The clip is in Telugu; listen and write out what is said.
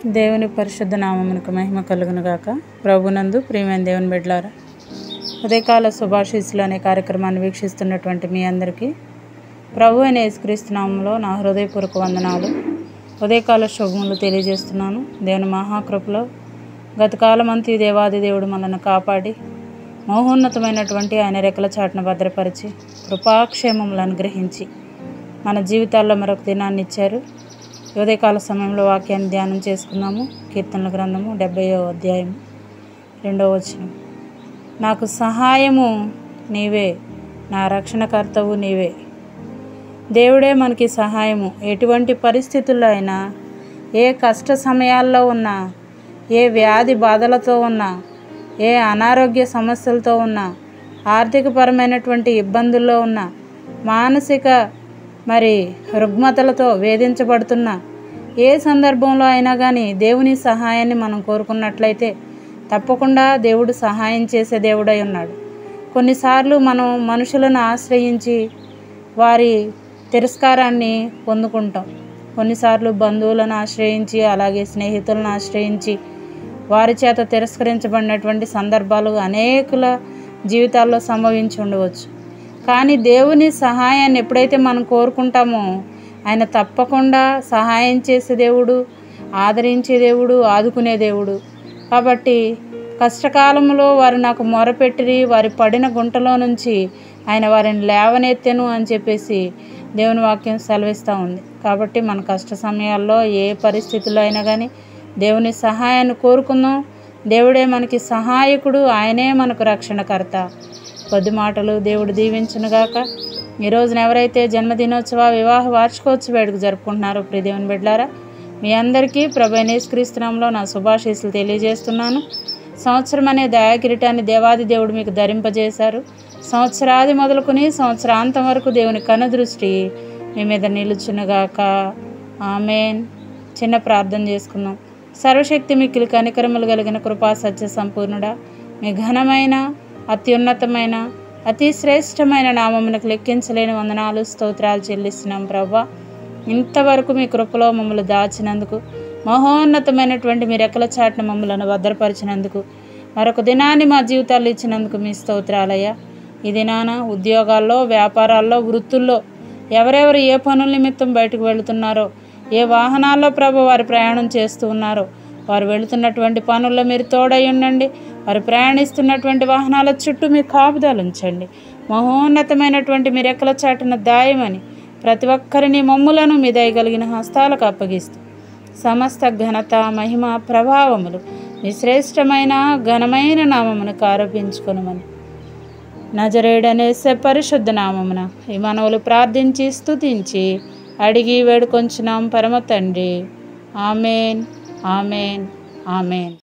దేవుని పరిశుద్ధ నామమునకు మహిమ కలుగును గాక ప్రభునందు ప్రియమైన దేవుని బిడ్డలారా ఉదయకాల శుభాశీస్సులు అనే కార్యక్రమాన్ని వీక్షిస్తున్నటువంటి మీ అందరికీ ప్రభు అయిన యేసుక్రీస్తు నామంలో నా హృదయపూర్వక వందనాలు ఉదయకాల శుభములు తెలియజేస్తున్నాను దేవుని మహాకృపలో గత కాలమంతా ఈ దేవాది దేవుడు మనల్ని కాపాడి మహోన్నతమైనటువంటి ఆయన రెక్కల చాటును భద్రపరిచి కృపాక్షేమములు అనుగ్రహించి మన జీవితాల్లో మరొక దినాన్ని ఇచ్చారు ఈ ఉదయకాల సమయంలో వాక్యాన్ని ధ్యానం చేసుకున్నాము కీర్తనల గ్రంథము డెబ్బయో అధ్యాయం రెండవ వచనం నాకు సహాయము నీవే నా రక్షణకర్తవు నీవే దేవుడే మనకి సహాయము ఎటువంటి పరిస్థితుల్లో అయినా ఏ కష్ట సమయాల్లో ఉన్నా ఏ వ్యాధి బాధలతో ఉన్నా ఏ అనారోగ్య సమస్యలతో ఉన్నా ఆర్థికపరమైనటువంటి ఇబ్బందుల్లో ఉన్న మానసిక మరి రుగ్మతలతో వేధించబడుతున్న ఏ సందర్భంలో అయినా కానీ దేవుని సహాయాన్ని మనం కోరుకున్నట్లయితే తప్పకుండా దేవుడు సహాయం చేసే దేవుడై ఉన్నాడు కొన్నిసార్లు మనం మనుషులను ఆశ్రయించి వారి తిరస్కారాన్ని పొందుకుంటాం కొన్నిసార్లు బంధువులను ఆశ్రయించి అలాగే స్నేహితులను ఆశ్రయించి వారి చేత తిరస్కరించబడినటువంటి సందర్భాలు అనేకుల జీవితాల్లో సంభవించి ఉండవచ్చు కానీ దేవుని సహాయాన్ని ఎప్పుడైతే మనం కోరుకుంటామో ఆయన తప్పకుండా సహాయం చేసే దేవుడు ఆదరించే దేవుడు ఆదుకునే దేవుడు కాబట్టి కష్టకాలంలో వారు నాకు మొరపెట్టిరి వారి పడిన గుంటలో నుంచి ఆయన వారిని లేవనెత్తెను అని చెప్పేసి దేవుని వాక్యం సెలవిస్తూ ఉంది కాబట్టి మన కష్ట సమయాల్లో ఏ పరిస్థితుల్లో అయినా కానీ దేవుని సహాయాన్ని కోరుకుందాం దేవుడే మనకి సహాయకుడు ఆయనే మనకు రక్షణకర్త కొద్ది మాటలు దేవుడు దీవించునుగాక ఈ రోజున ఎవరైతే జన్మదినోత్సవ వివాహ వార్షికోత్సవ వేడుక జరుపుకుంటున్నారో ప్రియ దేవుని బిడ్డారా మీ అందరికీ ప్రభైనేశ్క్రీస్తునాంలో నా శుభాశీస్సులు తెలియజేస్తున్నాను సంవత్సరం అనే దయాకిరీటాన్ని దేవాది దేవుడు మీకు ధరింపజేశారు సంవత్సరాది మొదలుకొని సంవత్సరాంతం వరకు దేవుని కనుదృష్టి మీ మీద నిలుచునుగాక ఆమెన్ చిన్న ప్రార్థన చేసుకుందాం సర్వశక్తి మిక్కిలి కనికరములు కలిగిన కృపా సత్య సంపూర్ణుడా మీ ఘనమైన అత్యున్నతమైన అతి శ్రేష్టమైన నామమునకు లెక్కించలేని వందనాలు స్తోత్రాలు చెల్లిస్తున్నాం ప్రభా ఇంతవరకు మీ కృపలో మమ్మల్ని దాచినందుకు మహోన్నతమైనటువంటి మీ రెక్కల చాటున మమ్మల్ని భద్రపరిచినందుకు మరొక దినాన్ని మా జీవితాల్లో ఇచ్చినందుకు మీ స్తోత్రాలయ్యా ఈ దినాన ఉద్యోగాల్లో వ్యాపారాల్లో వృత్తుల్లో ఎవరెవరు ఏ పనుల నిమిత్తం బయటకు వెళుతున్నారో ఏ వాహనాల్లో ప్రభు వారు ప్రయాణం చేస్తూ ఉన్నారో వారు వెళుతున్నటువంటి పనుల్లో మీరు తోడై ఉండండి వారు ప్రయాణిస్తున్నటువంటి వాహనాల చుట్టూ మీ కాపుదాలు ఉంచండి మహోన్నతమైనటువంటి మీ రెక్కల చాటున దాయమని ప్రతి ఒక్కరిని మమ్ములను మీ దయగలిగిన హస్తాలకు అప్పగిస్తూ సమస్త ఘనత మహిమ ప్రభావములు మీ శ్రేష్టమైన ఘనమైన నామమునకు ఆరోపించుకొనమని నజరేడనేసే పరిశుద్ధ నామమున ఈ మనవులు ప్రార్థించి స్తుతించి అడిగి వేడుకొంచున్నాం పరమ తండ్రి ఆమెన్ ఆమెన్ ఆమెన్